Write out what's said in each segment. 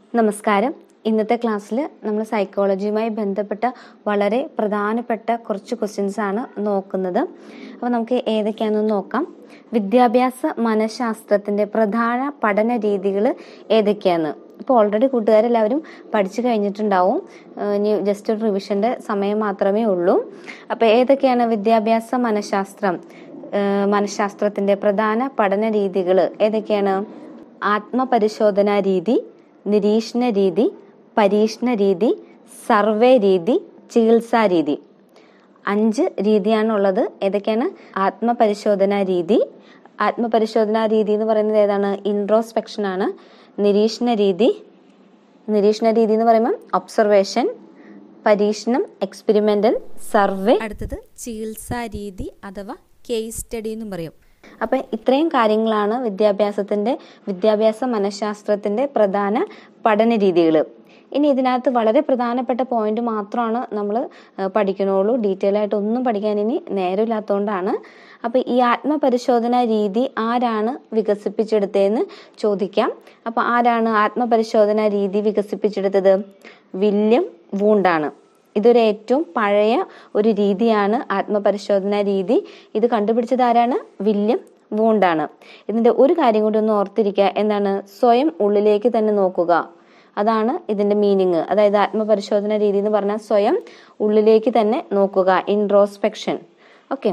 നമസ്കാരം ഇന്നത്തെ ക്ലാസ്സിൽ നമ്മൾ സൈക്കോളജിയുമായി ബന്ധപ്പെട്ട വളരെ പ്രധാനപ്പെട്ട കുറച്ച് ക്വസ്റ്റ്യൻസ് ആണ് നോക്കുന്നത് അപ്പോൾ നമുക്ക് ഏതൊക്കെയാണെന്ന് നോക്കാം വിദ്യാഭ്യാസ മനഃശാസ്ത്രത്തിൻ്റെ പ്രധാന പഠന രീതികൾ ഏതൊക്കെയാണ് ഇപ്പോൾ ഓൾറെഡി കൂട്ടുകാരെല്ലാവരും പഠിച്ചു കഴിഞ്ഞിട്ടുണ്ടാവും ഏഹ് ഇനി ജസ്റ്റ് ഒരു റിവിഷൻ്റെ സമയം മാത്രമേ ഉള്ളൂ അപ്പോൾ ഏതൊക്കെയാണ് വിദ്യാഭ്യാസ മനഃശാസ്ത്രം ഏഹ് മനഃശാസ്ത്രത്തിൻ്റെ പ്രധാന പഠന രീതികൾ ഏതൊക്കെയാണ് ആത്മപരിശോധനാ രീതി നിരീക്ഷണ രീതി പരീക്ഷണ രീതി സർവേ രീതി ചികിത്സാ രീതി അഞ്ച് രീതിയാണുള്ളത് ഏതൊക്കെയാണ് ആത്മപരിശോധനാ രീതി ആത്മപരിശോധനാ രീതി എന്ന് പറയുന്നത് ഏതാണ് ഇൻട്രോസ്പെക്ഷൻ ആണ് നിരീക്ഷണ രീതി നിരീക്ഷണ രീതി എന്ന് പറയുമ്പോൾ ഒബ്സർവേഷൻ പരീക്ഷണം എക്സ്പെരിമെന്റൽ സർവേ അടുത്തത് ചികിത്സാ രീതി അഥവാ കേസ് സ്റ്റഡി എന്നും പറയും അപ്പം ഇത്രയും കാര്യങ്ങളാണ് വിദ്യാഭ്യാസത്തിൻ്റെ വിദ്യാഭ്യാസ മനഃശാസ്ത്രത്തിൻ്റെ പ്രധാന പഠന രീതികൾ ഇനി ഇതിനകത്ത് വളരെ പ്രധാനപ്പെട്ട പോയിന്റ് മാത്രമാണ് നമ്മൾ പഠിക്കണുള്ളൂ ഡീറ്റെയിൽ ആയിട്ട് ഒന്നും പഠിക്കാൻ ഇനി നേരമില്ലാത്തതുകൊണ്ടാണ് അപ്പം ഈ ആത്മപരിശോധന രീതി ആരാണ് വികസിപ്പിച്ചെടുത്തതെന്ന് ചോദിക്കാം അപ്പം ആരാണ് ആത്മപരിശോധന രീതി വികസിപ്പിച്ചെടുത്തത് വില്യം വൂണ്ടാണ് ഇതൊരു ഏറ്റവും പഴയ ഒരു രീതിയാണ് ആത്മപരിശോധന രീതി ഇത് കണ്ടുപിടിച്ചത് ആരാണ് വില്യം വൂണ്ടാണ് ഇതിന്റെ ഒരു കാര്യം കൂടി ഒന്ന് ഓർത്തിരിക്കുക എന്താണ് സ്വയം ഉള്ളിലേക്ക് തന്നെ നോക്കുക അതാണ് ഇതിന്റെ മീനിങ് അതായത് ആത്മപരിശോധന രീതി എന്ന് പറഞ്ഞാൽ സ്വയം ഉള്ളിലേക്ക് തന്നെ നോക്കുക ഇൻട്രോസ്പെക്ഷൻ ഓക്കെ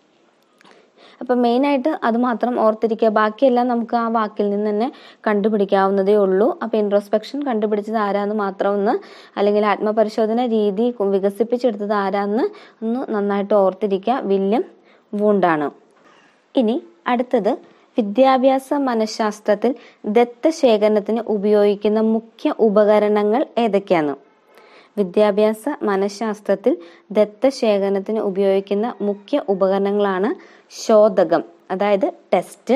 അപ്പൊ മെയിൻ ആയിട്ട് അത് മാത്രം ഓർത്തിരിക്കുക ബാക്കിയെല്ലാം നമുക്ക് ആ വാക്കിൽ നിന്ന് തന്നെ കണ്ടുപിടിക്കാവുന്നതേ ഉള്ളൂ അപ്പൊ ഇൻട്രോസ്പെക്ഷൻ കണ്ടുപിടിച്ചത് ആരാന്ന് മാത്രം ഒന്ന് അല്ലെങ്കിൽ ആത്മപരിശോധന രീതി വികസിപ്പിച്ചെടുത്തത് ആരാന്ന് ഒന്ന് നന്നായിട്ട് ഓർത്തിരിക്കുക വില്യം വൂണ്ടാണ് ഇനി അടുത്തത് വിദ്യാഭ്യാസ മനഃശാസ്ത്രത്തിൽ ദത്തശേഖരണത്തിന് ഉപയോഗിക്കുന്ന മുഖ്യ ഉപകരണങ്ങൾ ഏതൊക്കെയാണ് വിദ്യാഭ്യാസ മനഃശാസ്ത്രത്തിൽ ദത്തശേഖരണത്തിന് ഉപയോഗിക്കുന്ന മുഖ്യ ഉപകരണങ്ങളാണ് ശോധകം അതായത് ടെസ്റ്റ്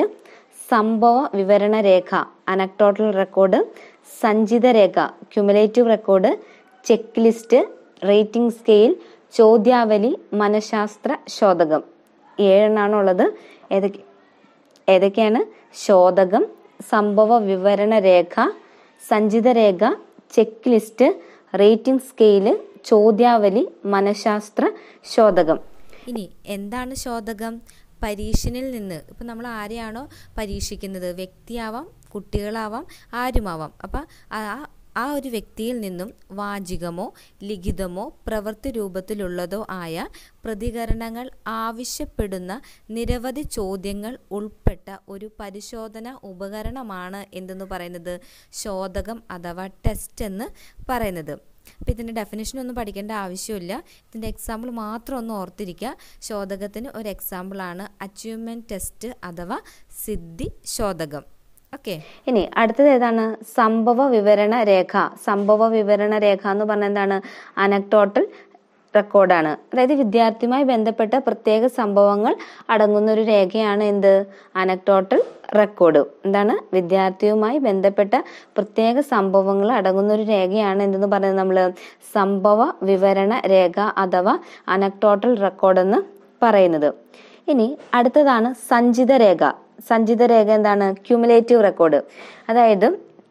സംഭവ വിവരണ രേഖ അനക്ടോട്ടൽ റെക്കോർഡ് സഞ്ചിത രേഖ cumulative record check list rating scale ചോദ്യാവലി മനഃശാസ്ത്ര ശോധകം ഏഴെണ്ണാണ് ഉള്ളത് ഏതൊക്കെ ഏതൊക്കെയാണ് ശോധകം സംഭവ വിവരണ രേഖ സഞ്ചിത രേഖ ചെക്ക് ലിസ്റ്റ് റേറ്റിംഗ് സ്കെയില് ചോദ്യാവലി മനഃശാസ്ത്ര ശോധകം ഇനി എന്താണ് ശോധകം പരീക്ഷനിൽ നിന്ന് ഇപ്പം നമ്മൾ ആരെയാണോ പരീക്ഷിക്കുന്നത് വ്യക്തിയാവാം കുട്ടികളാവാം ആരുമാവാം അപ്പം ആ ആ ഒരു വ്യക്തിയിൽ നിന്നും വാചികമോ ലിഖിതമോ പ്രവൃത്തി രൂപത്തിലുള്ളതോ ആയ പ്രതികരണങ്ങൾ ആവശ്യപ്പെടുന്ന നിരവധി ചോദ്യങ്ങൾ ഉൾപ്പെട്ട ഒരു പരിശോധന ഉപകരണമാണ് എന്തെന്ന് പറയുന്നത് ശോധകം അഥവാ ടെസ്റ്റ് എന്ന് പറയുന്നത് അപ്പോൾ ഇതിൻ്റെ ഡെഫിനേഷൻ ഒന്നും പഠിക്കേണ്ട ആവശ്യമില്ല ഇതിൻ്റെ എക്സാമ്പിൾ മാത്രം ഒന്ന് ഓർത്തിരിക്കുക ശോധകത്തിന് ഒരു എക്സാമ്പിളാണ് അച്ചീവ്മെൻറ്റ് ടെസ്റ്റ് അഥവാ സിദ്ധി ശോധകം ഓക്കെ ഇനി അടുത്തത് ഏതാണ് സംഭവ വിവരണ രേഖ സംഭവ വിവരണ രേഖ എന്ന് പറഞ്ഞാൽ എന്താണ് അനക്ടോട്ടൽ റെക്കോർഡാണ് അതായത് വിദ്യാർത്ഥിയുമായി ബന്ധപ്പെട്ട പ്രത്യേക സംഭവങ്ങൾ അടങ്ങുന്ന ഒരു രേഖയാണ് എന്ത് അനക്ടോട്ടൽ റെക്കോർഡ് എന്താണ് വിദ്യാർത്ഥിയുമായി ബന്ധപ്പെട്ട പ്രത്യേക സംഭവങ്ങൾ അടങ്ങുന്ന ഒരു രേഖയാണ് എന്തെന്ന് പറയുന്നത് നമ്മൾ സംഭവ വിവരണ രേഖ അഥവാ അനക്ടോട്ടൽ റെക്കോർഡ് എന്ന് പറയുന്നത് ഇനി അടുത്തതാണ് സഞ്ചിത രേഖ സഞ്ചിത രേഖ എന്താണ് ക്യുമുലേറ്റീവ് റെക്കോർഡ് അതായത്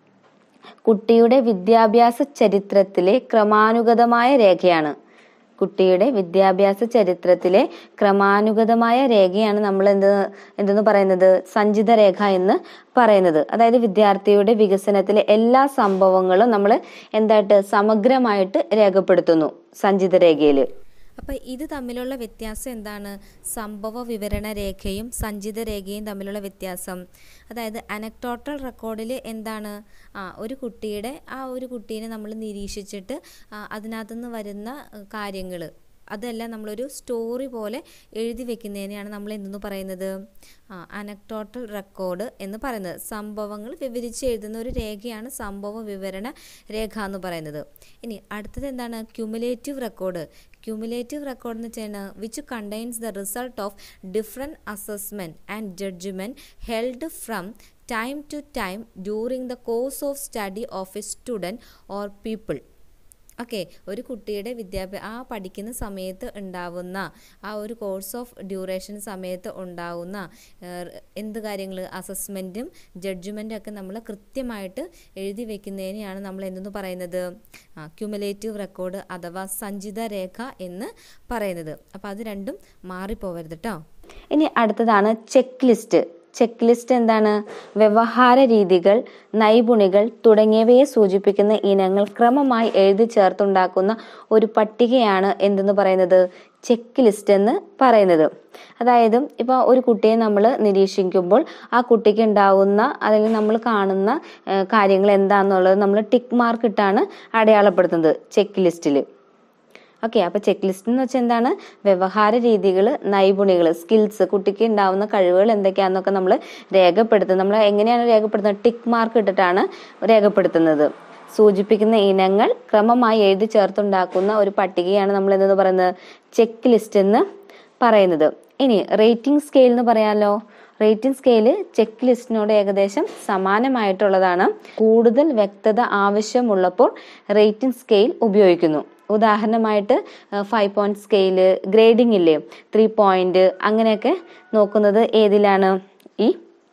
കുട്ടിയുടെ വിദ്യാഭ്യാസ ചരിത്രത്തിലെ ക്രമാനുഗതമായ രേഖയാണ് കുട്ടിയുടെ വിദ്യാഭ്യാസ ചരിത്രത്തിലെ ക്രമാനുഗതമായ രേഖയാണ് നമ്മൾ എന്ത് എന്തെന്ന് പറയുന്നത് സഞ്ചിത രേഖ എന്ന് പറയുന്നത് അതായത് വിദ്യാർത്ഥിയുടെ വികസനത്തിലെ എല്ലാ സംഭവങ്ങളും നമ്മൾ എന്തായിട്ട് സമഗ്രമായിട്ട് രേഖപ്പെടുത്തുന്നു സഞ്ചിത രേഖയിൽ അപ്പോൾ ഇത് തമ്മിലുള്ള വ്യത്യാസം എന്താണ് സംഭവ വിവരണ രേഖയും സഞ്ചിത രേഖയും തമ്മിലുള്ള വ്യത്യാസം അതായത് അനക്ടോട്ടൽ റെക്കോർഡിൽ എന്താണ് ആ ഒരു കുട്ടിയുടെ ആ ഒരു കുട്ടീനെ നമ്മൾ നിരീക്ഷിച്ചിട്ട് അതിനകത്തുനിന്ന് വരുന്ന കാര്യങ്ങൾ അതെല്ലാം നമ്മളൊരു സ്റ്റോറി പോലെ എഴുതി വെക്കുന്നതിനെയാണ് നമ്മൾ എന്തെന്ന് പറയുന്നത് ആ അനക്ടോട്ടൽ റെക്കോർഡ് എന്ന് പറയുന്നത് സംഭവങ്ങൾ വിവരിച്ച് എഴുതുന്ന ഒരു രേഖയാണ് സംഭവ വിവരണ രേഖ എന്ന് പറയുന്നത് ഇനി അടുത്തത് എന്താണ് ക്യുമുലേറ്റീവ് റെക്കോർഡ് ക്യുമുലേറ്റീവ് റെക്കോർഡ് എന്ന് വെച്ചാൽ which contains the result of different assessment and judgment held from time to time during the course of study of a student or people okay ഒരു കുട്ടിയുടെ വിദ്യാഭ്യാസ ആ പഠിക്കുന്ന സമയത്ത് ഉണ്ടാവുന്ന ആ ഒരു കോഴ്സ് ഓഫ് ഡ്യൂറേഷൻ സമയത്ത് ഉണ്ടാവുന്ന ഏഹ്, എന്ത് കാര്യങ്ങൾ അസസ്മെൻറ്റും ജഡ്ജ്മെൻറ്റും ഒക്കെ നമ്മൾ കൃത്യമായിട്ട് എഴുതി വെക്കുന്നതിനെയാണ് നമ്മൾ എന്തെന്ന് പറയുന്നത് ക്യുമുലേറ്റീവ് റെക്കോർഡ് അഥവാ സഞ്ചിത രേഖ എന്ന് പറയുന്നത് അപ്പോൾ അത് രണ്ടും മാറിപ്പോവരുത് കേട്ടോ ഇനി അടുത്തതാണ് ചെക്ക് ലിസ്റ്റ് ചെക്ക് ലിസ്റ്റ് എന്താണ് വ്യവഹാര രീതികൾ നൈപുണികൾ തുടങ്ങിയവയെ സൂചിപ്പിക്കുന്ന ഇനങ്ങൾ ക്രമമായി എഴുതി ചേർത്തുണ്ടാക്കുന്ന ഒരു പട്ടികയാണ് എന്തെന്ന് പറയുന്നത് ചെക്ക് ലിസ്റ്റ് എന്ന് പറയുന്നത് അതായത് ഇപ്പോൾ ഒരു കുട്ടിയെ നമ്മൾ നിരീക്ഷിക്കുമ്പോൾ ആ കുട്ടിക്ക് ഉണ്ടാവുന്ന അല്ലെങ്കിൽ നമ്മൾ കാണുന്ന ഏഹ്, കാര്യങ്ങൾ എന്താണെന്നുള്ളത് നമ്മൾ ടിക്ക് മാർക്ക് ഇട്ടാണ് അടയാളപ്പെടുത്തുന്നത് ചെക്ക് ലിസ്റ്റിൽ ഓക്കെ അപ്പൊ ചെക്ക് ലിസ്റ്റ് എന്ന് വെച്ചാൽ എന്താണ് വ്യവഹാര രീതികൾ നൈപുണികൾ സ്കിൽസ് കുട്ടിക്ക് ഉണ്ടാവുന്ന കഴിവുകൾ എന്തൊക്കെയാണെന്നൊക്കെ നമ്മൾ രേഖപ്പെടുത്തുന്നത് നമ്മൾ എങ്ങനെയാണ് രേഖപ്പെടുത്തുന്നത് ടിക്ക് മാർക്ക് ഇട്ടിട്ടാണ് രേഖപ്പെടുത്തുന്നത് സൂചിപ്പിക്കുന്ന ഇനങ്ങൾ ക്രമമായി എഴുതി ചേർത്തുണ്ടാക്കുന്ന ഒരു പട്ടികയാണ് നമ്മൾ എന്തെന്ന് പറയുന്നത് ചെക്ക് ലിസ്റ്റ് എന്ന് പറയുന്നത് ഇനി റേറ്റിംഗ് സ്കെയിൽ എന്ന് പറയാലോ റേറ്റിംഗ് സ്കെയില് ചെക്ക് ലിസ്റ്റിനോട് ഏകദേശം സമാനമായിട്ടുള്ളതാണ് കൂടുതൽ വ്യക്തത ആവശ്യമുള്ളപ്പോൾ റേറ്റിംഗ് സ്കെയിൽ ഉപയോഗിക്കുന്നു ഉദാഹരണമായിട്ട് ഫൈവ് പോയിന്റ് സ്കെയില് ഗ്രേഡിംഗ് ഇല്ലേ ത്രീ പോയിന്റ് അങ്ങനെയൊക്കെ നോക്കുന്നത് ഏതിലാണ് ഈ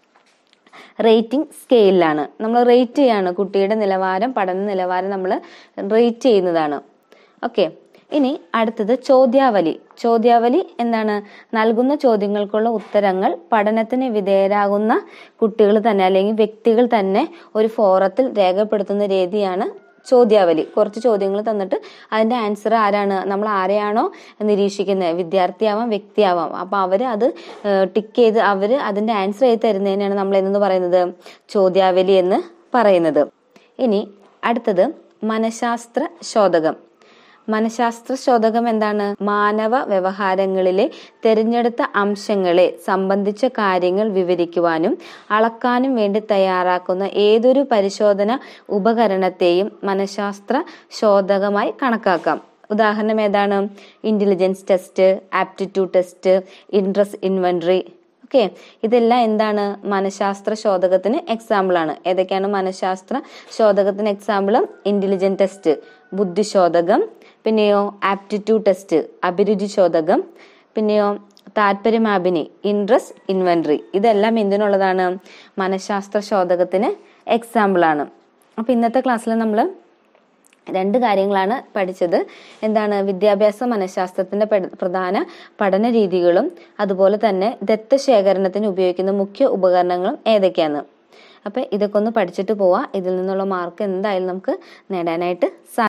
റേറ്റിംഗ് സ്കെയിലാണ് നമ്മൾ റേറ്റ് ചെയ്യാണ് കുട്ടിയുടെ നിലവാരം പഠന നിലവാരം നമ്മൾ റേറ്റ് ചെയ്യുന്നതാണ് ഓക്കെ ഇനി അടുത്തത് ചോദ്യാവലി ചോദ്യാവലി എന്താണ് നൽകുന്ന ചോദ്യങ്ങൾക്കുള്ള ഉത്തരങ്ങൾ പഠനത്തിന് വിധേയരാകുന്ന കുട്ടികൾ തന്നെ അല്ലെങ്കിൽ വ്യക്തികൾ തന്നെ ഒരു ഫോറത്തിൽ രേഖപ്പെടുത്തുന്ന രീതിയാണ് ചോദ്യാവലി കുറച്ച് ചോദ്യങ്ങൾ തന്നിട്ട് അതിന്റെ ആൻസർ ആരാണ് നമ്മൾ ആരെയാണോ നിരീക്ഷിക്കുന്നത് വിദ്യാർത്ഥിയാവാം വ്യക്തിയാവാം അപ്പൊ അവര് അത് ടിക്ക് ചെയ്ത് അവര് അതിന്റെ ആൻസർ എഴുതി തരുന്നതിനാണ് നമ്മൾ എന്ന് പറയുന്നത് ചോദ്യാവലി എന്ന് പറയുന്നത് ഇനി അടുത്തത് മനഃശാസ്ത്ര ശോധകം മനഃശാസ്ത്ര ശോധകം എന്താണ് മാനവ വ്യവഹാരങ്ങളിലെ തിരഞ്ഞെടുത്ത അംശങ്ങളെ സംബന്ധിച്ച കാര്യങ്ങൾ വിവരിക്കുവാനും അളക്കാനും വേണ്ടി തയ്യാറാക്കുന്ന ഏതൊരു പരിശോധന ഉപകരണത്തെയും മനഃശാസ്ത്ര ശോധകമായി കണക്കാക്കാം ഉദാഹരണം ഏതാണ് intelligence test aptitude test interest inventory okay ഇതെല്ലാം എന്താണ് മനഃശാസ്ത്ര ശോധകത്തിന് എക്സാമ്പിൾ ആണ് ഏതൊക്കെയാണ് മനഃശാസ്ത്ര ശോധകത്തിന് എക്സാമ്പിൾ ഇന്റലിജന്റ് ടെസ്റ്റ് ബുദ്ധിശോധകം പിന്നെയോ ആപ്റ്റിറ്റ്യൂഡ് ടെസ്റ്റ് അഭിരുചി ശോധകം പിന്നെയോ താല്പര്യമാപിനി ഇൻട്രസ്റ്റ് ഇൻവെന്ററി ഇതെല്ലാം എന്തിനുള്ളതാണ് മനഃശാസ്ത്ര ശോധകത്തിന് എക്സാമ്പിൾ ആണ് അപ്പൊ ഇന്നത്തെ ക്ലാസ്സിൽ നമ്മൾ രണ്ട് കാര്യങ്ങളാണ് പഠിച്ചത് എന്താണ് വിദ്യാഭ്യാസ മനഃശാസ്ത്രത്തിന്റെ പെ- പ്രധാന പഠന രീതികളും അതുപോലെ തന്നെ ദത്തശേഖരണത്തിന് ഉപയോഗിക്കുന്ന മുഖ്യ ഉപകരണങ്ങളും ഏതൊക്കെയാണ് അപ്പൊ ഇതൊക്കെ ഒന്ന് പഠിച്ചിട്ട് പോവാ ഇതിൽ നിന്നുള്ള മാർക്ക് എന്തായാലും നമുക്ക് നേടാനായിട്ട് സാധിക്കും